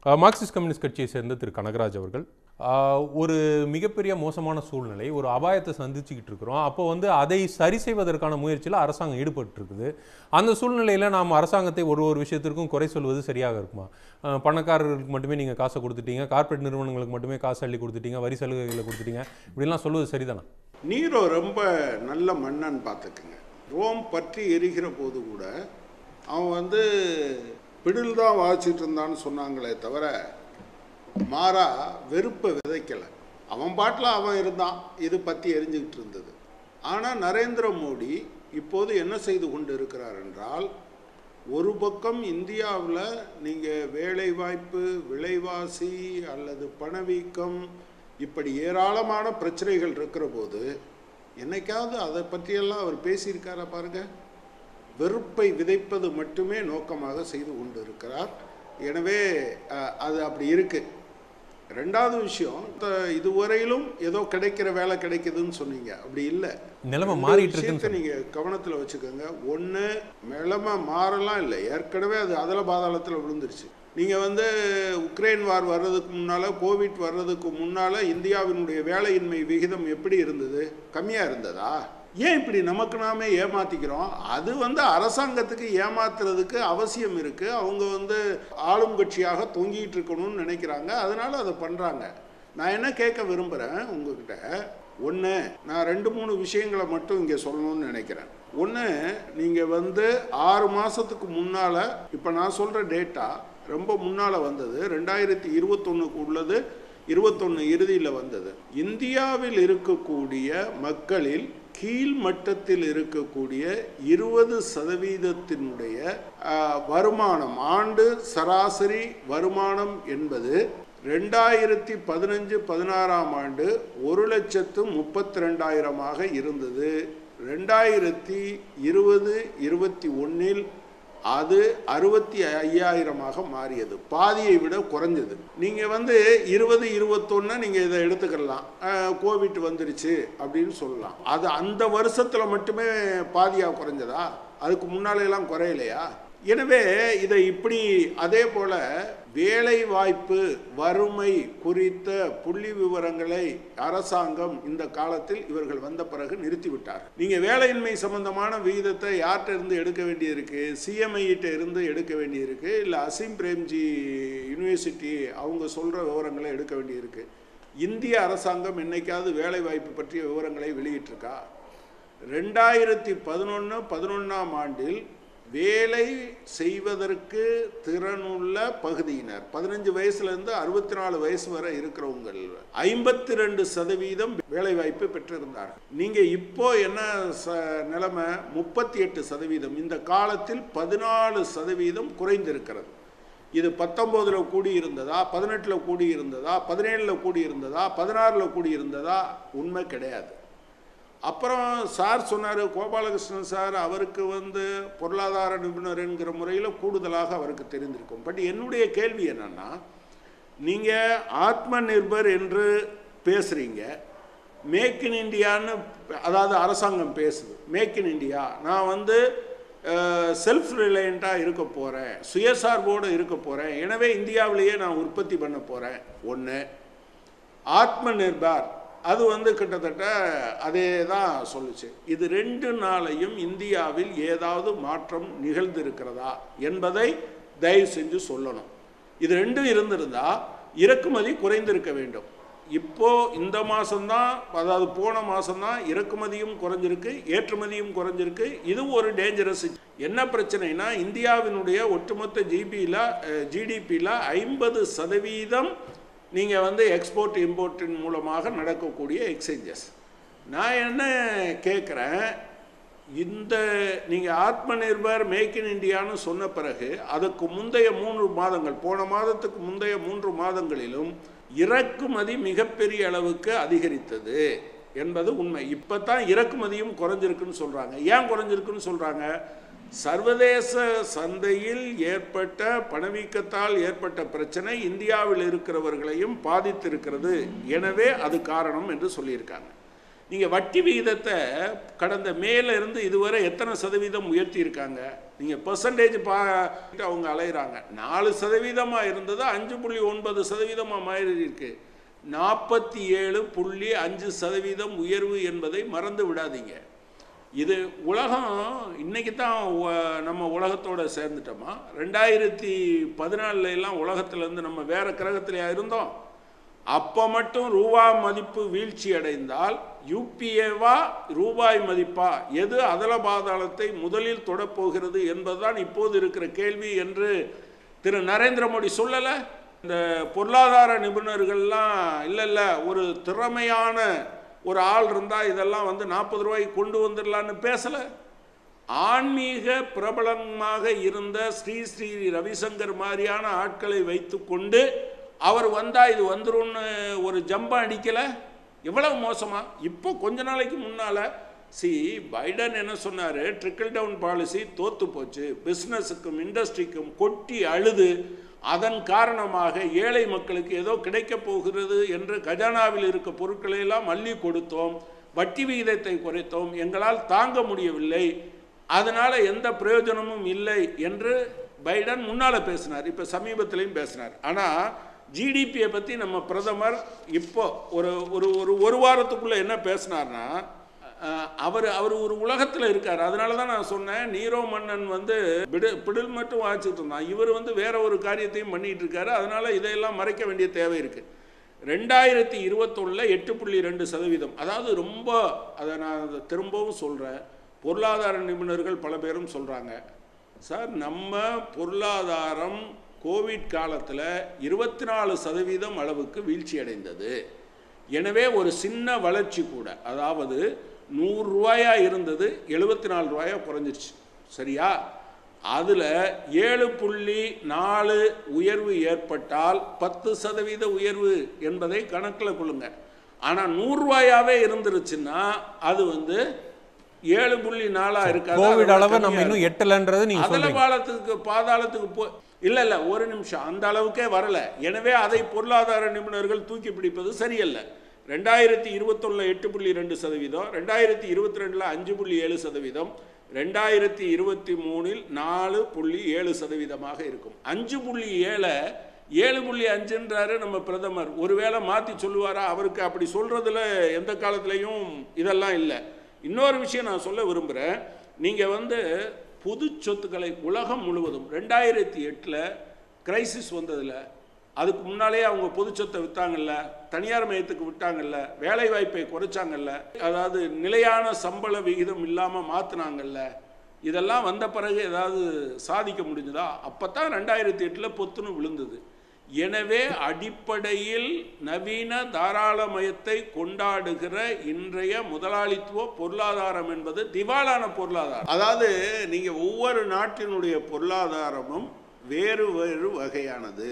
அஹ், Marxist communist கட்சியை சேர்ந்த திரு கனகராஜ் அவர்கள் அஹ், ஒரு மிகப்பெரிய மோசமான சூழ்நிலை ஒரு அபாயத்தை சந்திச்சுக்கிட்டு இருக்கிறோம் அப்போ வந்து அதை சரி செய்வதற்கான முயற்சியில் அரசாங்கம் ஈடுபட்டு இருக்குது அந்த சூழ்நிலையில் நாம் அரசாங்கத்தை ஒரு ஒரு விஷயத்திற்கும் குறை சொல்வது சரியாக இருக்குமா அஹ், பணக்காரர்களுக்கு மட்டுமே நீங்கள் காசை கொடுத்துட்டீங்க கார்ப்பரேட் நிறுவனங்களுக்கு மட்டுமே காசு அள்ளி கொடுத்துட்டீங்க வரி சலுகைகளை கொடுத்துட்டீங்க இப்படிலாம் சொல்வது சரிதானா நீரோ ரொம்ப நல்ல மன்னன் பார்த்துக்குங்க ரோம் பற்றி எரிகிற போது கூட அவன் வந்து பிடில் தான் வாசிச்சுட்டு இருந்தான்னு சொன்னாங்களே தவிர மாறா வெறுப்பை விதைக்கலை அவன் பாட்டில் அவன் இருந்தான் இது பற்றி எரிஞ்சுக்கிட்டு இருந்தது ஆனால் நரேந்திர மோடி இப்போது என்ன செய்து கொண்டு இருக்கிறார் என்றால் ஒரு பக்கம் இந்தியாவில் நீங்கள் வேலைவாய்ப்பு விலைவாசி அல்லது பணவீக்கம் இப்படி ஏராளமான பிரச்சனைகள் இருக்கிற போது என்னைக்காவது அதை பற்றியெல்லாம் அவர் பேசியிருக்காரா பாருங்க வெறுப்பை விதைப்பது மட்டுமே நோக்கமாக செய்து கொண்டு இருக்கிறார் எனவே அஹ், அது அப்படி இருக்கு ரெண்டாவது விஷயம் த- இதுவரையிலும் ஏதோ கிடைக்கிற வேலை கிடைக்குதுன்னு சொன்னீங்க அப்படி இல்லை நிலைமை ரெண்டு மாறிட்டு இருக்குன்னு விஷயத்தை நீங்க கவனத்துல வச்சுக்கோங்க ஒண்ணு நிலைமை மாறலாம் இல்லை ஏற்கனவே அது அதல பாதாளத்துல விழுந்துருச்சு நீங்க வந்து உக்ரைன் வார் வர்றதுக்கு முன்னால கோவிட் வர்றதுக்கு முன்னால இந்தியாவினுடைய வேலையின்மை விகிதம் எப்படி இருந்தது கம்மியா இருந்ததா ஏன் இப்படி நமக்கு நாமே ஏமாத்திக்கிறோம் அது வந்து அரசாங்கத்துக்கு ஏமாத்துறதுக்கு அவசியம் இருக்கு அவங்க வந்து ஆளும் கட்சியாக தொங்கிட்டு இருக்கணும்னு நினைக்கிறாங்க அதனால அதை பண்றாங்க நான் என்ன கேட்க விரும்புகிறேன் உங்ககிட்ட ஒன்று நான் ரெண்டு மூணு விஷயங்களை மட்டும் இங்கே சொல்லணும்னு நினைக்கிறேன் ஒன்று நீங்கள் வந்து ஆறு மாதத்துக்கு முன்னால் இப்போ நான் சொல்கிற டேட்டா ரொம்ப முன்னால் வந்தது ரெண்டாயிரத்தி இருபத்தொன்னுக்கு உள்ளது இருபத்தொன்று இறுதியில் வந்தது இந்தியாவில் இருக்கக்கூடிய மக்களில் கீழ் மட்டத்தில் இருக்கக்கூடிய இருபது சதவீதத்தினுடைய ஆஹ், வருமானம் ஆண்டு சராசரி வருமானம் என்பது ரெண்டாயிரத்தி பதினஞ்சு பதினாறாம் ஆண்டு ஒரு லட்சத்து முப்பத்தி ரெண்டாயிரமாக இருந்தது ரெண்டாயிரத்தி இருபது இருபத்தி ஒன்றில் அது அறுபத்தி ஐயாயிரமாக மாறியது பாதியை விட குறைஞ்சது நீங்கள் வந்து இருபது இருபத்தொன்னு நீங்கள் இதை எடுத்துக்கலாம் அஹ், கோவிட் வந்துருச்சு அப்படின்னு சொல்லலாம் அது அந்த வருஷத்தில் மட்டுமே பாதியாக குறைஞ்சதா அதுக்கு முன்னால எல்லாம் குறையலையா எனவே இதை இப்படி அதே போல வேலை வாய்ப்பு வறுமை குறித்த புள்ளி விவரங்களை அரசாங்கம் இந்த காலத்தில் இவர்கள் வந்த பிறகு நிறுத்திவிட்டார் நீங்க வேலையின்மை சம்பந்தமான விகிதத்தை யார்கிட்ட இருந்து எடுக்க வேண்டியிருக்கு சிஎம்ஐகிட்ட இருந்து எடுக்க வேண்டியிருக்கு இல்லை அசீம் பிரேம்ஜி யூனிவர்சிட்டி அவங்க சொல்ற விவரங்களை எடுக்க வேண்டியிருக்கு இந்திய அரசாங்கம் என்னைக்காவது வேலை வாய்ப்பு பற்றிய விவரங்களை வெளியிட்டிருக்கா ரெண்டாயிரத்தி பதினொன்று பதினொன்றாம் ஆண்டில் வேலை செய்வதற்கு திறனுள்ள பகுதியினர் பதினஞ்சு வயசுலேருந்து அறுபத்தி நாலு வயசு வரை இருக்கிறவங்க ஐம்பத்தி ரெண்டு சதவீதம் வேலை வாய்ப்பு பெற்றிருந்தார்கள் நீங்கள் இப்போ என்ன ச நிலைமை முப்பத்தி எட்டு சதவீதம் இந்த காலத்தில் பதினாலு சதவீதம் குறைந்திருக்கிறது இது பத்தொம்போதில் கூடி இருந்ததா பதினெட்டில் கூடி இருந்ததா பதினேழில் கூடி இருந்ததா பதினாறில் கூடி இருந்ததா உண்மை கிடையாது அப்புறம் சார் சொன்னார் கோபாலகிருஷ்ணன் சார் அவருக்கு வந்து பொருளாதார நிபுணர் என்கிற முறையில் கூடுதலாக அவருக்கு தெரிந்திருக்கும் பட் என்னுடைய கேள்வி என்னன்னா நீங்கள் ஆத்ம நிர்பர் என்று பேசுகிறீங்க மேக் இன் இந்தியான்னு அதாவது அரசாங்கம் பேசுது மேக் இன் இந்தியா நான் வந்து செல்ஃப் ரிலையண்ட்டாக இருக்க போகிறேன் சுயசார்போடு இருக்க போகிறேன் எனவே இந்தியாவிலேயே நான் உற்பத்தி பண்ண போகிறேன் ஒன்று ஆத்ம நிர்பார் அது வந்து கிட்டத்தட்ட அதே தான் சொல்லுச்சு இது ரெண்டு நாளையும் இந்தியாவில் ஏதாவது மாற்றம் நிகழ்ந்திருக்கிறதா என்பதை தயவு செஞ்சு சொல்லணும் இது ரெண்டும் இருந்திருந்தா இறக்குமதி குறைந்திருக்க வேண்டும் இப்போ இந்த மாதம்தான் அதாவது போன மாதம்தான் இறக்குமதியும் குறைஞ்சிருக்கு ஏற்றுமதியும் குறைஞ்சிருக்கு இது ஒரு டேஞ்சரஸ் என்ன பிரச்சனைனா இந்தியாவினுடைய ஒட்டுமொத்த ஜிபியில் ஜிடிபியில் ஐம்பது சதவீதம் நீங்கள் வந்து எக்ஸ்போர்ட் இம்போர்ட்டின் மூலமாக நடக்கக்கூடிய எக்ஸ்சேஞ்சஸ் நான் என்ன கேட்குறேன் இந்த நீங்கள் ஆத்ம நிர்பர் மேக் இன் இந்தியான்னு சொன்ன பிறகு அதுக்கு முந்தைய மூன்று மாதங்கள் போன மாதத்துக்கு முந்தைய மூன்று மாதங்களிலும் இறக்குமதி மிகப்பெரிய அளவுக்கு அதிகரித்தது என்பது உண்மை இப்போ தான் இறக்குமதியும் குறைஞ்சிருக்குன்னு சொல்கிறாங்க ஏன் குறைஞ்சிருக்குன்னு சொல்கிறாங்க சர்வதேச சந்தையில் ஏற்பட்ட பணவீக்கத்தால் ஏற்பட்ட பிரச்சனை இந்தியாவில் இருக்கிறவர்களையும் பாதித்திருக்கிறது எனவே அது காரணம் என்று சொல்லியிருக்காங்க நீங்கள் வட்டி விகிதத்தை கடந்த மேல இருந்து இதுவரை எத்தனை சதவீதம் உயர்த்தி இருக்காங்க நீங்கள் பெர்சன்டேஜ் பா அவங்க அலையிறாங்க நாலு சதவீதமாக இருந்தது அஞ்சு புள்ளி ஒன்பது சதவீதமாக மாறி இருக்கு நாற்பத்தி ஏழு புள்ளி அஞ்சு சதவீதம் உயர்வு என்பதை மறந்து விடாதீங்க இது உலகம் இன்னைக்கு தான் உ- நம்ம உலகத்தோட சேர்ந்துட்டோமா ரெண்டாயிரத்தி பதினாலில் எல்லாம் உலகத்திலேருந்து நம்ம வேற கிரகத்திலையா இருந்தோம் அப்போ மட்டும் ரூபா மதிப்பு வீழ்ச்சி அடைந்தால் யூபிஏவா ரூபாய் மதிப்பா எது அதல பாதாளத்தை முதலில் தொடப்போகிறது என்பதுதான் இப்போது இருக்கிற கேள்வி என்று திரு நரேந்திர மோடி சொல்லலை இந்த பொருளாதார நிபுணர்கள்லாம் இல்லை இல்லை ஒரு திறமையான ஒரு ஆள் இருந்தால் இதெல்லாம் வந்து நாற்பது ரூபாய்க்கு கொண்டு வந்துடலான்னு பேசலை ஆன்மீக பிரபலமாக இருந்த ஸ்ரீ ஸ்ரீ ரவிசங்கர் மாதிரியான ஆட்களை வைத்துக்கொண்டு அவர் வந்தா இது வந்துரும்னு ஒரு ஜம்பம் அடிக்கல எவ்வளவு மோசமா இப்போ கொஞ்ச நாளைக்கு முன்னால சி பைடன் என்ன சொன்னாரு ட்ரிக்கிள் டவுன் பாலிசி தோத்து போச்சு பிஸ்னஸுக்கும் இண்டஸ்ட்ரிக்கும் கொட்டி அழுது அதன் காரணமாக ஏழை மக்களுக்கு ஏதோ கிடைக்கப் போகிறது என்று கஜானாவில் இருக்க பொருட்களை எல்லாம் அள்ளி கொடுத்தோம் வட்டி விகிதத்தை குறைத்தோம் எங்களால் தாங்க முடியவில்லை அதனால எந்த பிரயோஜனமும் இல்லை என்று பைடன் முன்னால பேசினார் இப்ப சமீபத்திலையும் பேசினார் ஆனா ஜிடிபியை பத்தி நம்ம பிரதமர் இப்போ ஒரு ஒரு ஒரு ஒரு வாரத்துக்குள்ள என்ன பேசினார்னா அஹ், அவர் அவர் ஒரு உலகத்தில் இருக்கார் அதனால தான் நான் சொன்னேன் நீரோ மன்னன் வந்து பிடு பிடில் மட்டும் வாச்சிட்டு இருந்தான் இவர் வந்து வேற ஒரு காரியத்தையும் பண்ணிட்டு இருக்காரு அதனால இதையெல்லாம் மறைக்க வேண்டிய தேவை இருக்கு ரெண்டாயிரத்தி இருபத்தொன்னில் எட்டு புள்ளி ரெண்டு சதவீதம் அதாவது ரொம்ப அதை நான் அதை திரும்பவும் சொல்கிறேன் பொருளாதார நிபுணர்கள் பல பேரும் சொல்கிறாங்க சார் நம்ம பொருளாதாரம் கோவிட் காலத்தில் இருபத்தி நாலு சதவீதம் அளவுக்கு வீழ்ச்சி அடைந்தது எனவே ஒரு சின்ன வளர்ச்சி கூட அதாவது நூறு ரூபாயா இருந்தது எழுபத்தி நாலு ரூபாயா குறைஞ்சிருச்சு சரியா அதில் ஏழு புள்ளி நாலு உயர்வு ஏற்பட்டால் பத்து சதவீத உயர்வு என்பதை கணக்கில் கொள்ளுங்க ஆனால் நூறுரூவாயாவே இருந்துருச்சுன்னா அது வந்து ஏழு புள்ளி நாலா இருக்காது கோவிட் அதை விட அளவை நம்ம கம்மியா இன்னும் எட்டலன்றது நீங்க அதல சொல்றீங்க பாலத்துக்கு பாதாளத்துக்கு போ இல்ல இல்ல ஒரு நிமிஷம் அந்த அளவுக்கே வரல எனவே அதை பொருளாதார நிபுணர்கள் தூக்கி பிடிப்பது சரியல்ல ரெண்டாயிரத்தி இருபத்தொன்னுல எட்டு புள்ளி ரெண்டு சதவீதம் ரெண்டாயிரத்தி இருபத்தி ரெண்டுல அஞ்சு புள்ளி ஏழு சதவீதம் ரெண்டாயிரத்தி இருபத்தி மூணில் நாலு புள்ளி ஏழு சதவீதமாக இருக்கும் அஞ்சு புள்ளி ஏழை ஏழு புள்ளி அஞ்சுன்றாரு நம்ம பிரதமர் ஒருவேளை மாற்றி சொல்லுவாரா அவருக்கு அப்படி சொல்றதுல எந்த காலத்துலேயும் இதெல்லாம் இல்லை இன்னொரு விஷயம் நான் சொல்ல விரும்புகிறேன் நீங்கள் வந்து பொது சொத்துக்களை உலகம் முழுவதும் ரெண்டாயிரத்தி எட்டில் கிரைசிஸ் வந்ததில் அதுக்கு முன்னாலே அவங்க பொது சொத்தை விற்றாங்கல்ல தனியார் மையத்துக்கு விட்டாங்கல்ல வேலை வாய்ப்பை குறைச்சாங்கல்ல அதாவது நிலையான சம்பள விகிதம் இல்லாமல் மாற்றினாங்கல்ல இதெல்லாம் வந்த பிறகு ஏதாவது சாதிக்க முடிஞ்சதா அப்போ தான் ரெண்டாயிரத்தி எட்டில் பொத்துன்னு விழுந்தது எனவே அடிப்படையில் நவீன தாராளமயத்தை கொண்டாடுகிற இன்றைய முதலாளித்துவ பொருளாதாரம் என்பது திவாலான பொருளாதாரம் அதாவது நீங்க ஒவ்வொரு நாட்டினுடைய பொருளாதாரமும் வேறு வேறு வகையானது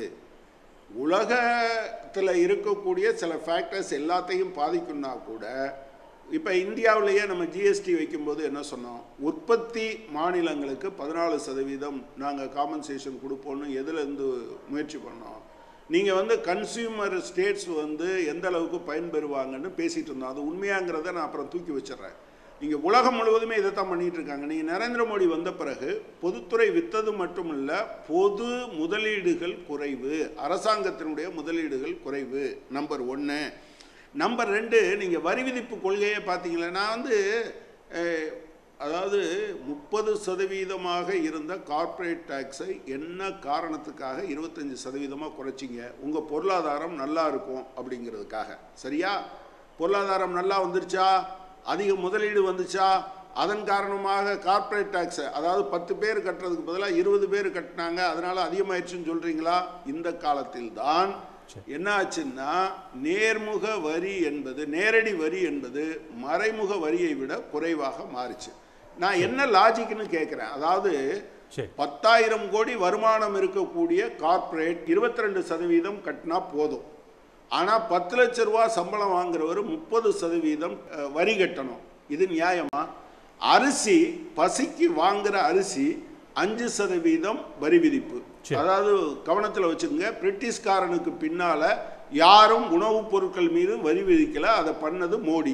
உலகத்தில் இருக்கக்கூடிய சில ஃபேக்டர்ஸ் எல்லாத்தையும் பாதிக்கும்னா கூட இப்போ இந்தியாவிலேயே நம்ம ஜிஎஸ்டி வைக்கும்போது என்ன சொன்னோம் உற்பத்தி மாநிலங்களுக்கு பதினாலு சதவீதம் நாங்கள் காம்பன்சேஷன் கொடுப்போம்னு எதுலேருந்து முயற்சி பண்ணோம் நீங்கள் வந்து கன்சியூமர் ஸ்டேட்ஸ் வந்து எந்த அளவுக்கு பயன்பெறுவாங்கன்னு பேசிகிட்டு இருந்தோம் அது உண்மையாங்கிறத நான் அப்புறம் தூக்கி வச்சிடுறேன் இங்கே உலகம் முழுவதுமே இதை தான் பண்ணிட்டு இருக்காங்க நீங்கள் நரேந்திர மோடி வந்த பிறகு பொதுத்துறை வித்தது மட்டும் இல்ல பொது முதலீடுகள் குறைவு அரசாங்கத்தினுடைய முதலீடுகள் குறைவு நம்பர் ஒன்று நம்பர் ரெண்டு நீங்கள் வரி விதிப்பு கொள்கையை பார்த்தீங்களா நான் வந்து அஹ், அதாவது முப்பது சதவீதமாக இருந்த கார்ப்பரேட் டேக்ஸை என்ன காரணத்துக்காக இருபத்தஞ்சி சதவீதமாக குறைச்சிங்க உங்கள் பொருளாதாரம் நல்லா இருக்கும் அப்படிங்கிறதுக்காக சரியா பொருளாதாரம் நல்லா வந்துருச்சா அதிக முதலீடு வந்துச்சா அதன் காரணமாக கார்ப்பரேட் டேக்ஸை அதாவது பத்து பேர் கட்டுறதுக்கு பதிலாக இருபது பேர் கட்டினாங்க அதனால அதிகமாயிடுச்சுன்னு சொல்றீங்களா இந்த காலத்தில் தான் என்ன ஆச்சுன்னா நேர்முக வரி என்பது நேரடி வரி என்பது மறைமுக வரியை விட குறைவாக மாறுச்சு நான் என்ன லாஜிக்னு கேட்குறேன் அதாவது சரி பத்தாயிரம் கோடி வருமானம் இருக்கக்கூடிய கார்ப்பரேட் இருபத்தி ரெண்டு சதவீதம் கட்டினா போதும் ஆனால் பத்து லட்ச ரூபா சம்பளம் வாங்குறவர் முப்பது சதவீதம் அஹ், வரி கட்டணும் இது நியாயமா அரிசி பசிக்கு வாங்குற அரிசி அஞ்சு சதவீதம் வரி விதிப்பு சரி. அதாவது கவனத்தில் வச்சுக்கோங்க பிரிட்டிஷ்காரனுக்கு பின்னால யாரும் உணவுப் பொருட்கள் மீது வரி விதிக்கல அதை பண்ணது மோடி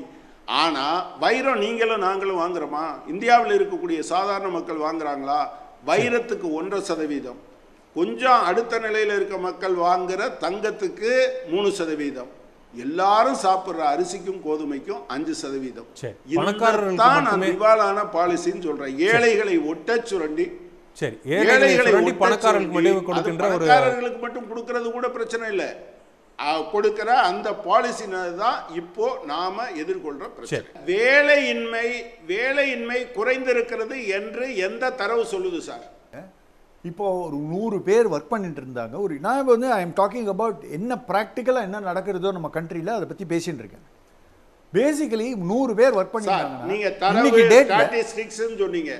ஆனா வைரம் நீங்களும் நாங்களும் வாங்குறோமா இந்தியாவில் இருக்கக்கூடிய சாதாரண மக்கள் வாங்குறாங்களா வைரத்துக்கு ஒன்றரை சதவீதம் கொஞ்சம் அடுத்த நிலையில் இருக்க மக்கள் வாங்குற தங்கத்துக்கு மூணு சதவீதம் எல்லாரும் சாப்பிடுற அரிசிக்கும் கோதுமைக்கும் அஞ்சு சதவீதம் சரி. இதுதான் பணக்காரர்களுக்கு நான் மட்டுமே- திவாலான பாலிசின்னு சொல்றேன் ஏழைகளை ஒட்டச் சுரண்டி சரி ஏழைகளை சுரண்டி ஒட்டச் பணக்காரர்களுக்கு சுரண்டி, மட்டும் கொடுக்கின்ற அது ஒரு பணக்காரர்களுக்கு மட்டும் கொடுக்கறது கூட பிரச்சனை இல்லை அஹ், கொடுக்கிற அந்த பாலிசினது தான் இப்போ நாம எதிர்கொள்ற பிரச்சனை வேலையின்மை வேலையின்மை குறைந்திருக்கிறது என்று எந்த தரவு சொல்லுது சார் இப்போ ஒரு நூறு பேர் ஒர்க் பண்ணிட்டு இருந்தாங்க ஒரு நான் வந்து ஐ எம் டாக்கிங் அபவுட் என்ன ப்ராக்டிக்கலாக என்ன நடக்கிறதோ நம்ம கண்ட்ரியில் அதை பற்றி பேசிட்டு இருக்கேன் பேசிக்கலி நூறு பேர் ஒர்க் சார் நீங்க பண்ணிருந்தாங்கன்னா தரவு இன்னைக்கு டேட்ல ஸ்டாட்டிஸ்டிக்ஸ்னு சொன்னீங்க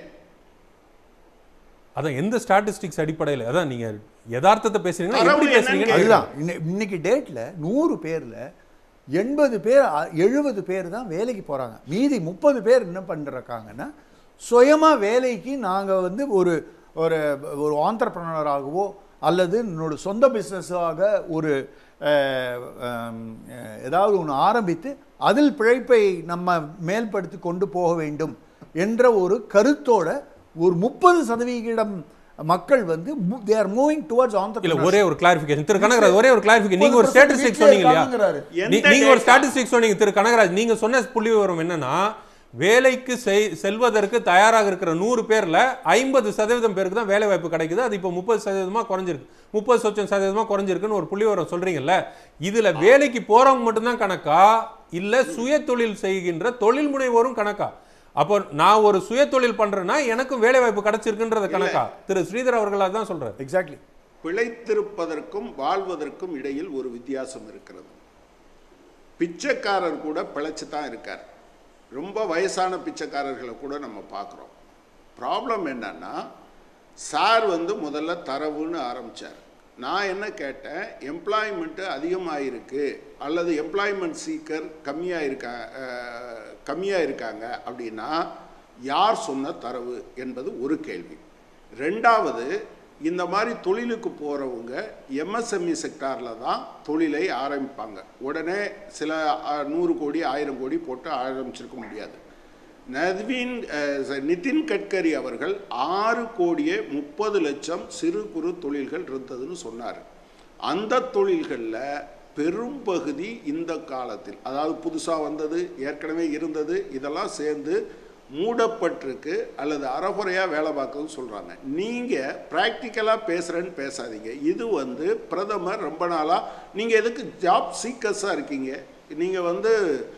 அதான் எந்த ஸ்டாட்டிஸ்டிக்ஸ் அடிப்படையில் அதான் நீங்க யதார்த்தத்தை பேசுறீங்களா தரவு எப்படி என்னன்னு பேசுறீங்க அதுதான் இன்னை- இன்னைக்கு டேட்டில் நூறு பேரில் எண்பது பேர் எழுபது பேர் தான் வேலைக்கு போகிறாங்க மீதி முப்பது பேர் என்ன பண்ணிருக்காங்கன்னா சுயமாக வேலைக்கு நாங்கள் வந்து ஒரு ஒரு ஒரு ஆண்டர்பிரனராகவோ அல்லது என்னோட சொந்த பிஸ்னஸாக ஒரு அஹ், அஹ், ஏதாவது ஒன்று ஆரம்பித்து அதில் பிழைப்பை நம்ம மேல்படுத்தி கொண்டு போக வேண்டும் என்ற ஒரு கருத்தோட ஒரு முப்பது சதவிகிதம் மக்கள் வந்து தே ஆர் மூவிங் டுவர்ட்ஸ் இல்ல ஆண்டர்பிரினர் ஒரே ஒரு கிளாரிஃபிகேஷன் திரு கனகராஜ் ஒரே ஒரு கிளாரிஃபிகேஷன் நீங்க ஒரு 30% ஸ்டாட்டிஸ்டிக்ஸ் வீட்டிலே சொன்னீங்க இல்லையா இருக்காங்கங்கிறாரு. நீ- எந்த நீங்க ஒரு data? ஸ்டாட்டிஸ்டிக்ஸ் சொன்னீங்க திரு கனகராஜ் நீங்க சொன்ன புள்ளி விவரம் என்னன்னா வேலைக்கு செய்- செல்வதற்கு தயாராக இருக்கிற நூறு பேர்ல ஐம்பது சதவீதம் பேருக்கு தான் வேலை வாய்ப்பு கிடைக்குது அது இப்போ முப்பது சதவீதமா குறைஞ்சிருக்கு முப்பது சொச்சம் சதவீதமா குறைஞ்சிருக்குன்னு ஒரு புள்ளி விவரம் சொல்றீங்கல்ல இதுல வேலைக்கு போறவங்க மட்டும்தான் கணக்கா இல்ல சுய தொழில் செய்கின்ற தொழில் முனைவோரும் கணக்கா அப்போ நான் ஒரு சுய தொழில் பண்றேன்னா எனக்கும் வேலை வாய்ப்பு கிடைச்சிருக்குன்றது கணக்கா திரு ஸ்ரீதர் அவர்கள் அதான் சொல்றாரு எக்ஸாக்ட்லி பிழைத்திருப்பதற்கும் வாழ்வதற்கும் இடையில் ஒரு வித்தியாசம் இருக்கிறது பிச்சைக்காரர் கூட பிழைச்சு தான் இருக்கார் ரொம்ப வயசான பிச்சைக்காரர்களை கூட நம்ம பார்க்குறோம் ப்ராப்ளம் என்னன்னா சார் வந்து முதல்ல தரவுன்னு ஆரம்பிச்சார் நான் என்ன கேட்டேன் எம்ப்ளாய்மெண்ட்டு அதிகமாக இருக்கு அல்லது எம்ப்ளாய்மெண்ட் சீக்கர் கம்மியாக இருக்கா அஹ், கம்மியாக இருக்காங்க அப்படின்னா யார் சொன்ன தரவு என்பது ஒரு கேள்வி ரெண்டாவது இந்த மாதிரி தொழிலுக்கு போகிறவங்க எம்எஸ்எம்இ செக்டாரில் தான் தொழிலை ஆரம்பிப்பாங்க உடனே சில அஹ், நூறு கோடி ஆயிரம் கோடி போட்டு ஆரம்பிச்சிருக்க முடியாது நவீன் அஹ், நிதின் கட்கரி அவர்கள் ஆறு கோடியே முப்பது லட்சம் சிறு குறு தொழில்கள் இருந்ததுன்னு சொன்னார் அந்த தொழில்களில் பெரும்பகுதி இந்த காலத்தில் அதாவது புதுசாக வந்தது ஏற்கனவே இருந்தது இதெல்லாம் சேர்ந்து மூடப்பட்டிருக்கு அல்லது அறகுறையாக வேலை பார்க்குதுன்னு சொல்கிறாங்க நீங்கள் ப்ராக்டிக்கலாக பேசுகிறேன்னு பேசாதீங்க இது வந்து பிரதமர் ரொம்ப நாளாக நீங்கள் எதுக்கு ஜாப் சீக்கர்ஸாக இருக்கீங்க நீங்கள் வந்து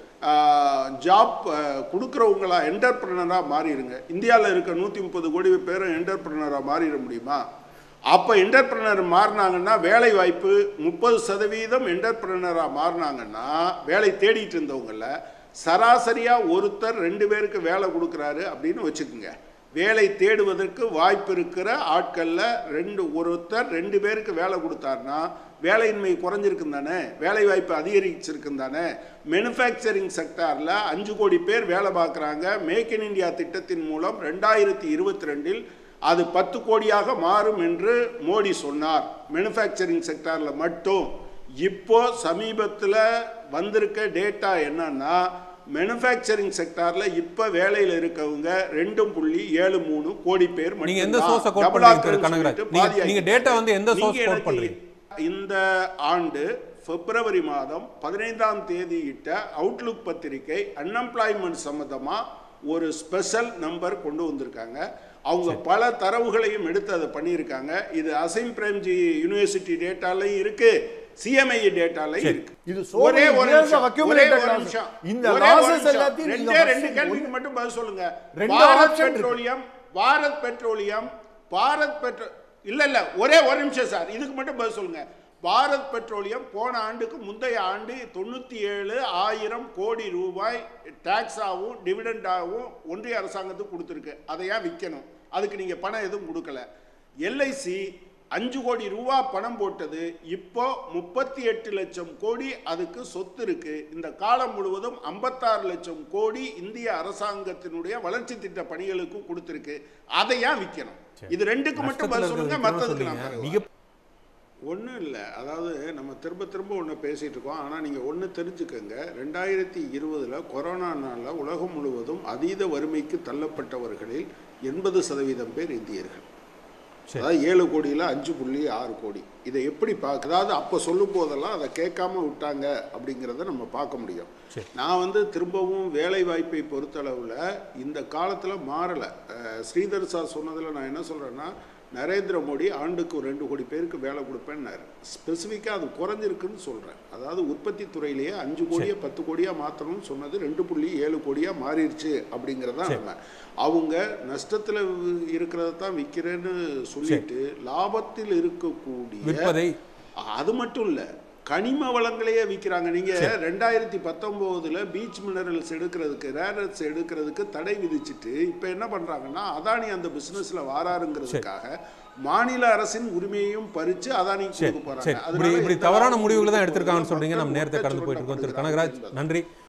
ஜாப் கொடுக்குறவங்களா என்டர்பிரினராக மாறிடுங்க இந்தியாவில் இருக்க நூற்றி முப்பது கோடி பேரும் என்டர்பிரினராக மாறிட முடியுமா அப்போ என்டர்பிரினர் மாறினாங்கன்னா வேலை வாய்ப்பு முப்பது சதவீதம் என்டர்பிரினராக மாறினாங்கன்னா வேலை தேடிட்டு இருந்தவங்கள சராசரியாக ஒருத்தர் ரெண்டு பேருக்கு வேலை கொடுக்குறாரு அப்படின்னு வச்சுக்கோங்க வேலை தேடுவதற்கு வாய்ப்பு இருக்கிற ஆட்களில் ரெண்டு ஒருத்தர் ரெண்டு பேருக்கு வேலை கொடுத்தாருன்னா வேலையின்மை குறைஞ்சிருக்கும் தானே வேலை வாய்ப்பு அதிகரிச்சிருக்கும் தானே மேனுஃபேக்சரிங் செக்டாரில் அஞ்சு கோடி பேர் வேலை பார்க்குறாங்க மேக் இன் இந்தியா திட்டத்தின் மூலம் ரெண்டாயிரத்தி இருபத்தி ரெண்டில் அது பத்து கோடியாக மாறும் என்று மோடி சொன்னார் மேனுஃபேக்சரிங் செக்டாரில் மட்டும் இப்போ சமீபத்தில் வந்திருக்க டேட்டா என்னன்னா மேனுஃபேக்சரிங் செக்டார்ல இப்ப வேலையில இருக்கவங்க ரெண்டு புள்ளி ஏழு மூணு கோடி பேர் நீங்க எந்த மட்டும்தான். source-அ quote Double பண்றீங்க திரு ஆக்குறேன்னு கனகராஜ்? சொல்லிட்டு நீங்க- பாதி நீங்க ஆக்கிட்டாங்க. data வந்து எந்த source நீங்க quote எனக்கு பண்றீங்க? இந்த ஆண்டு பிப்ரவரி மாதம் பதினைந்தாம் தேதி இட்ட அவுட்லுக் பத்திரிகை அன்எம்ப்ளாய்மெண்ட் சம்பந்தமா ஒரு ஸ்பெஷல் நம்பர் கொண்டு வந்திருக்காங்க அவங்க பல தரவுகளையும் எடுத்து அதை பண்ணியிருக்காங்க இது அசைம் பிரேம்ஜி யூனிவர்சிட்டி டேட்டாலையும் இருக்கு சிஎம்ஐ டேட்டாலையும் இருக்கு இது so ஒரே many ஒரு years நிமிஷம், of accumulated ஒரே ஒரு losses. நிமிஷம். இந்த ஒரே ஒரு losses நிமிஷம். எல்லாத்தையும் நீங்க ரெண்டே first ரெண்டு ஒண்ணு- கேள்விக்கு மட்டும் பதில் சொல்லுங்க ரெண்டு பாரத் option இருக்கு. Petroleum Bharat petroleum Bharat petro இல்ல இல்ல ஒரே ஒரு நிமிஷம் சார் இதுக்கு மட்டும் பதில் சொல்லுங்க பாரத் பெட்ரோலியம் போன ஆண்டுக்கு முந்தைய ஆண்டு தொண்ணூற்றி ஏழு ஆயிரம் கோடி ரூபாய் டேக்ஸாகவும் டிவிடெண்டாகவும் ஒன்றிய அரசாங்கத்துக்கு கொடுத்துருக்கு அதை ஏன் விற்கணும் அதுக்கு நீங்கள் பணம் எதுவும் கொடுக்கல எல்ஐசி அஞ்சு கோடி ரூபா பணம் போட்டது இப்போ முப்பத்தி எட்டு லட்சம் கோடி அதுக்கு சொத்து இருக்கு இந்த காலம் முழுவதும் ஐம்பத்தாறு லட்சம் கோடி இந்திய அரசாங்கத்தினுடைய வளர்ச்சி திட்ட பணிகளுக்கு கொடுத்துருக்கு அதை ஏன் விற்கணும் இது ரெண்டுக்கு மட்டும் பதில் நஷ்டத்துல சொல்லுங்க இருக்கிறது மற்றதுக்கு சொன்னீங்க. நான் பிறகு மிக ஒன்றும் இல்லை அதாவது நம்ம திரும்ப திரும்ப ஒன்று பேசிகிட்டு இருக்கோம் ஆனால் நீங்கள் ஒன்று தெரிஞ்சுக்கங்க ரெண்டாயிரத்தி இருபதில் கொரோனானால உலகம் முழுவதும் அதீத வறுமைக்கு தள்ளப்பட்டவர்களில் எண்பது சதவீதம் பேர் இந்தியர்கள் சரி. அதாவது ஏழு கோடியில் அஞ்சு புள்ளி ஆறு கோடி இதை எப்படி பார்க்க அதாவது அப்போ சொல்லும் போதெல்லாம் அதை கேட்காம விட்டாங்க அப்படிங்கிறத நம்ம பார்க்க முடியும் சரி. நான் வந்து திரும்பவும் வேலை வாய்ப்பை பொறுத்தளவில் இந்த காலத்தில் மாறலை அஹ் ஸ்ரீதர் சார் சொன்னதில் நான் என்ன சொல்கிறேன்னா நரேந்திர மோடி ஆண்டுக்கு ஒரு ரெண்டு கோடி பேருக்கு வேலை கொடுப்பேன்னாரு ஸ்பெசிஃபிக்காக அது குறைஞ்சிருக்குன்னு சொல்கிறேன் அதாவது உற்பத்தி துறையிலேயே அஞ்சு கோடியை பத்து கோடியாக மாற்றணும்னு சொன்னது ரெண்டு புள்ளி ஏழு கோடியாக மாறிடுச்சு அப்படிங்கிறதா நம்ம அவங்க நஷ்டத்தில் இருக்கிறத தான் விற்கிறேன்னு சொல்லிட்டு லாபத்தில் இருக்கக்கூடிய விற்பதை அது மட்டும் இல்ல கனிம வளங்களையே விற்கிறாங்க நீங்க ரெண்டாயிரத்தி பத்தொன்பதுல பீச் மினரல்ஸ் எடுக்கிறதுக்கு ரேரல்ஸ் எடுக்கிறதுக்கு தடை விதிச்சிட்டு இப்ப என்ன பண்றாங்கன்னா அதானி அந்த பிசினஸ்ல வாராருங்கிறதுக்காக மாநில அரசின் உரிமையையும் பறிச்சு அதானி சரி கொடுக்க சரி போறாங்க இப்படி அதனால இப்படி இந்த தவறான லாபம் முடிவுகளை தான் கொடுக்க எடுத்திருக்காங்கன்னு போறது சொல்றீங்க நம்ம மக்கள் நேரத்தை கடந்து போயிட்டு இருக்கோம் திரு சுரண்டப்படுகிறார்கள் கனகராஜ் என்பது. நன்றி